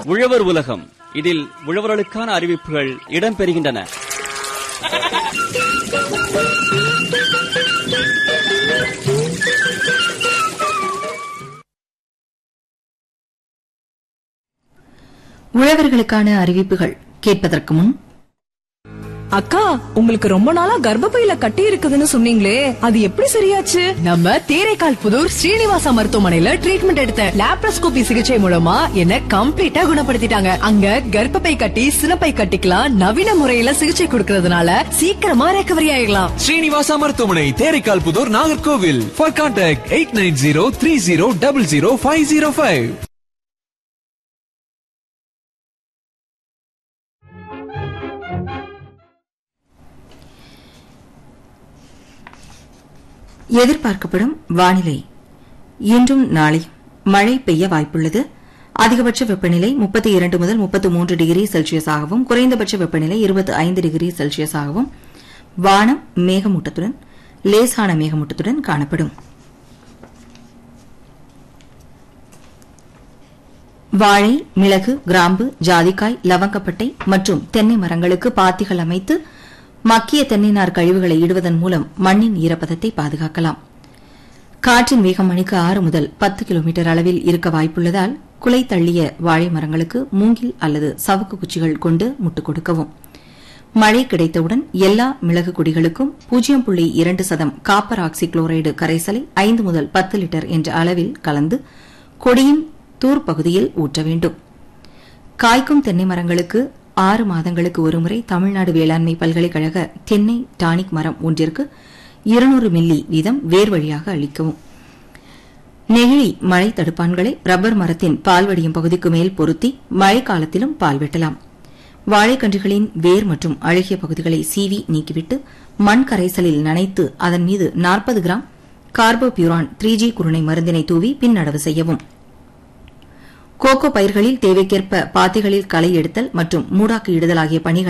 உழவர் உலகம் இதில் உழவர்களுக்கான அறிவிப்புகள் இடம்பெறுகின்றன உழவர்களுக்கான அறிவிப்புகள் கேட்பதற்கு முன் அக்கா உங்களுக்கு ரொம்ப நாளா கர்ப்பப்பையில கட்டி இருக்குதுன்னு சொன்னீங்களே அது எப்படி சரியாச்சு நம்ம தேரைக்கால் புதூர் ஸ்ரீனிவாசா மருத்துவமனையில ட்ரீட்மெண்ட் எடுத்தேன் லாப்ரோஸ்கோபி சிகிச்சை மூலமா என்ன கம்ப்ளீட்டா குணப்படுத்திட்டாங்க அங்க கர்ப்பப்பை கட்டி சினப்பை கட்டிக்கலாம் நவீன முறையில சிகிச்சை கொடுக்கறதுனால சீக்கிரமா ரெக்கவரி ஆயிடலாம் ஸ்ரீனிவாசா மருத்துவமனை Theraikkal Pudur Nagercoil for contact eight nine zero three zero double zero five zero five எதிர்பார்க்கப்படும் வானிலை இன்றும் நாளை மழை பெய்ய வாய்ப்புள்ளது அதிகபட்ச வெப்பநிலை முப்பத்தி இரண்டு முதல் முப்பத்து மூன்று டிகிரி செல்சியஸாகவும் குறைந்தபட்ச வெப்பநிலை இருபத்தி ஐந்து டிகிரி செல்சியஸாகவும் வானம் மேகமூட்டத்துடன் லேசான மேகமூட்டத்துடன் காணப்படும் வாழை மிளகு கிராம்பு ஜாதிக்காய் லவங்கப்பட்டை மற்றும் தென்னை மரங்களுக்கு பாத்திகள் அமைத்து மக்கிய தென்னை நார் கழிவுகளை இடுவதன் மூலம் மண்ணின் ஈரப்பதத்தை பாதுகாக்கலாம் காற்றின் வேகம் மணிக்கு ஆறு முதல் பத்து கிலோமீட்டர் அளவில் இருக்க வாய்ப்புள்ளதால் குலை தள்ளிய வாழை மரங்களுக்கு மூங்கில் அல்லது சவுக்கு குச்சிகள் கொண்டு முட்டுக் கொடுக்கவும் மழை கிடைத்தவுடன் எல்லா மிளகு கொடிகளுக்கும் பூஜ்ஜியம் புள்ளி இரண்டு சதம் காப்பர் ஆக்சி குளோரைடு கரைசலை ஐந்து முதல் பத்து லிட்டர் என்ற அளவில் கலந்து கொடியின் தூர் பகுதியில் ஊற்ற வேண்டும் காய்க்கும் தென்னை மரங்களுக்கு ஆறு மாதங்களுக்கு ஒருமுறை தமிழ்நாடு வேளாண்மை பல்கலைக்கழக தென்னை டானிக் மரம் ஒன்றிற்கு இருநூறு மில்லி வீதம் வேர் வழியாக அளிக்கவும் நெகிழி மழை தடுப்பான்களை ரப்பர் மரத்தின் பால் வடியும் பகுதிக்கு மேல் பொருத்தி மழைக்காலத்திலும் பால் வெட்டலாம் வாழைக்கன்றுகளின் வேர் மற்றும் அழுகிய பகுதிகளை சீவி நீக்கிவிட்டு மண் கரைசலில் நனைத்து அதன் மீது நாற்பது கிராம் கார்போபியூரான் த்ரீ ஜி குருணை மருந்தினை தூவி பின் நடவு செய்யவும் கோகோ பயிர்களில் தேவைக்கேற்ப பாத்திகளில் களை எடுத்தல் மற்றும் மூடாக்கு இடுதல் ஆகிய பணிகள்